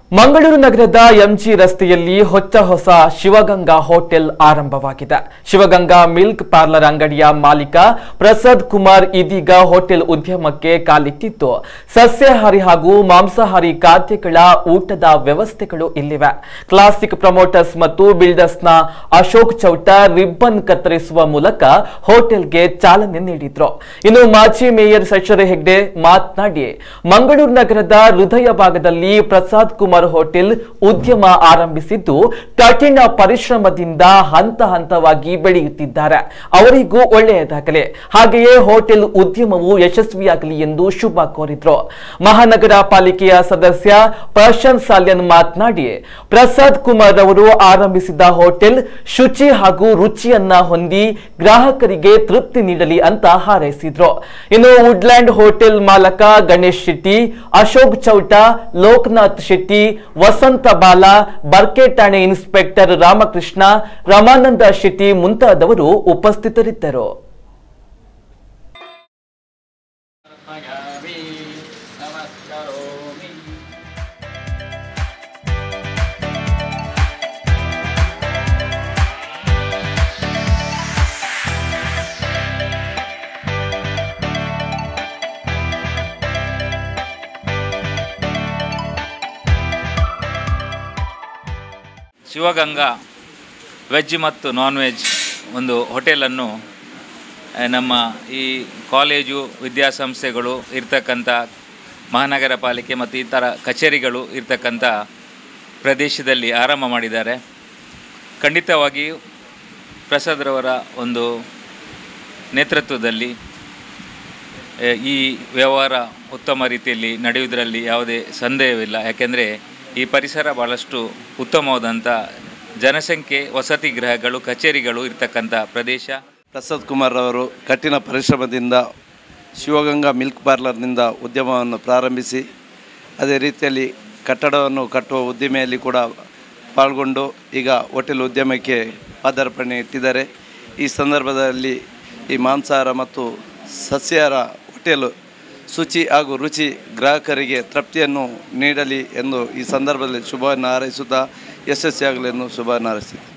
ಮಂಗಳೂರು ನಗರದ ಎಂಜಿ ರಸ್ತೆಯಲ್ಲಿ ಹೊಚ್ಚ ಹೊಸ ಶಿವಗಂಗಾ ಹೋಟೆಲ್ ಆರಂಭವಾಗಿದೆ ಶಿವಗಂಗಾ ಮಿಲ್ಕ್ ಪಾರ್ಲರ್ ಅಂಗಡಿಯ ಮಾಲೀಕ ಪ್ರಸಾದ್ ಕುಮಾರ್ ಇದೀಗ ಹೋಟೆಲ್ ಉದ್ಯಮಕ್ಕೆ ಕಾಲಿಟ್ಟಿದ್ದು ಸಸ್ಯಾಹಾರಿ ಹಾಗೂ ಮಾಂಸಾಹಾರಿ ಖಾದ್ಯಗಳ ಊಟದ ವ್ಯವಸ್ಥೆಗಳು ಇಲ್ಲಿವೆ ಕ್ಲಾಸಿಕ್ ಪ್ರಮೋಟರ್ಸ್ ಮತ್ತು ಬಿಲ್ಡರ್ಸ್ನ ಅಶೋಕ್ ಚೌಟ ರಿಬ್ಬನ್ ಕತ್ತರಿಸುವ ಮೂಲಕ ಹೋಟೆಲ್ಗೆ ಚಾಲನೆ ನೀಡಿದ್ರು ಇನ್ನು ಮಾಜಿ ಮೇಯರ್ ಶಶಿರ ಹೆಗ್ಡೆ ಮಾತನಾಡಿ ಮಂಗಳೂರು ನಗರದ ಹೃದಯ ಭಾಗದಲ್ಲಿ ಪ್ರಸಾದ್ ಕುಮಾರ್ ಹೋಟೆಲ್ ಉದ್ಯಮ ಆರಂಭಿಸಿದ್ದು ಕಠಿಣ ಪರಿಶ್ರಮದಿಂದ ಹಂತ ಹಂತವಾಗಿ ಬೆಳೆಯುತ್ತಿದ್ದಾರೆ ಅವರಿಗೂ ಒಳ್ಳೆಯದಾಗಲಿ ಹಾಗೆಯೇ ಹೋಟೆಲ್ ಉದ್ಯಮವು ಯಶಸ್ವಿಯಾಗಲಿ ಎಂದು ಶುಭ ಕೋರಿದ್ರು ಮಹಾನಗರ ಪಾಲಿಕೆಯ ಸದಸ್ಯ ಪ್ರಶಾಂತ್ ಸಾಲ್ಯನ್ ಮಾತನಾಡಿ ಪ್ರಸಾದ್ ಕುಮಾರ್ ಅವರು ಆರಂಭಿಸಿದ ಹೋಟೆಲ್ ಶುಚಿ ಹಾಗೂ ರುಚಿಯನ್ನ ಹೊಂದಿ ಗ್ರಾಹಕರಿಗೆ ತೃಪ್ತಿ ನೀಡಲಿ ಅಂತ ಹಾರೈಸಿದ್ರು ಇನ್ನು ವುಡ್ಲ್ಯಾಂಡ್ ಹೋಟೆಲ್ ಮಾಲಕ ಗಣೇಶ್ ಶೆಟ್ಟಿ ಅಶೋಕ್ ಚೌಟ ಲೋಕನಾಥ್ ಶೆಟ್ಟಿ ವಸಂತ ಬಾಲ ಬರ್ಕೆಟಾಣೆ ಇನ್ಸ್ಪೆಕ್ಟರ್ ರಾಮಕೃಷ್ಣ ರಮಾನಂದ ಶೆಟ್ಟಿ ಮುಂತಾದವರು ಉಪಸ್ಥಿತರಿದ್ದರು ನಮಸ್ಕಾರಾಮಿ ನಮಸ್ಕಾರೋಮಿ ಶಿವಗಂಗಾ ವೆಜ್ ಮತ್ತು ನಾನ್ ವೆಜ್ ಒಂದು ಹೋಟೆಲನ್ನು ಆ, ನಮ್ಮ ಈ ಕಾಲೇಜು ವಿದ್ಯಾಸಂಸ್ಥೆಗಳು ಇರ್ತಕ್ಕಂಥ ಮಹಾನಗರ ಪಾಲಿಕೆ ಮತ್ತು ಇತರ ಕಚೇರಿಗಳು ಇರ್ತಕ್ಕಂಥ ಪ್ರದೇಶದಲ್ಲಿ ಆರಂಭ ಮಾಡಿದ್ದಾರೆ ಖಂಡಿತವಾಗಿಯೂ ಪ್ರಸಾದ್ರವರ ಒಂದು ನೇತೃತ್ವದಲ್ಲಿ ಆ, ಈ ವ್ಯವಹಾರ ಉತ್ತಮ ರೀತಿಯಲ್ಲಿ ನಡೆಯುವುದರಲ್ಲಿ ಯಾವುದೇ ಸಂದೇಹವಿಲ್ಲ ಯಾಕೆಂದರೆ ಈ ಪರಿಸರ ಭಾಳಷ್ಟು ಉತ್ತಮವಾದಂಥ ಜನಸಂಖ್ಯೆ ವಸತಿ ಗೃಹಗಳು ಕಚೇರಿಗಳು ಇರ್ತಕ್ಕಂಥ ಪ್ರದೇಶ ಪ್ರಸಾದ್ ಕುಮಾರ್ ಅವರು ಕಠಿಣ ಪರಿಶ್ರಮದಿಂದ ಶಿವಗಂಗಾ ಮಿಲ್ಕ್ ಪಾರ್ಲರ್ನಿಂದ ಉದ್ಯಮವನ್ನು ಪ್ರಾರಂಭಿಸಿ ಅದೇ ರೀತಿಯಲ್ಲಿ ಕಟ್ಟಡವನ್ನು ಕಟ್ಟುವ ಉದ್ದಿಮೆಯಲ್ಲಿ ಕೂಡ ಪಾಲ್ಗೊಂಡು ಈಗ ಹೋಟೆಲ್ ಉದ್ಯಮಕ್ಕೆ ಪಾದಾರ್ಪಣೆ ಇಟ್ಟಿದ್ದಾರೆ ಈ ಸಂದರ್ಭದಲ್ಲಿ ಈ ಮಾಂಸಾಹಾರ ಮತ್ತು ಸಸ್ಯಾಹಾರ ಹೋಟೆಲು ಶುಚಿ ಹಾಗೂ ರುಚಿ ಗ್ರಾಹಕರಿಗೆ ತೃಪ್ತಿಯನ್ನು ನೀಡಲಿ ಎಂದು ಈ ಸಂದರ್ಭದಲ್ಲಿ ಶುಭವನ್ನು ಹಾರೈಸುತ್ತಾ ಯಶಸ್ವಿಯಾಗಲಿ ಎಂದು ಶುಭವನ್ನು ಹಾರೈಸಿದೆ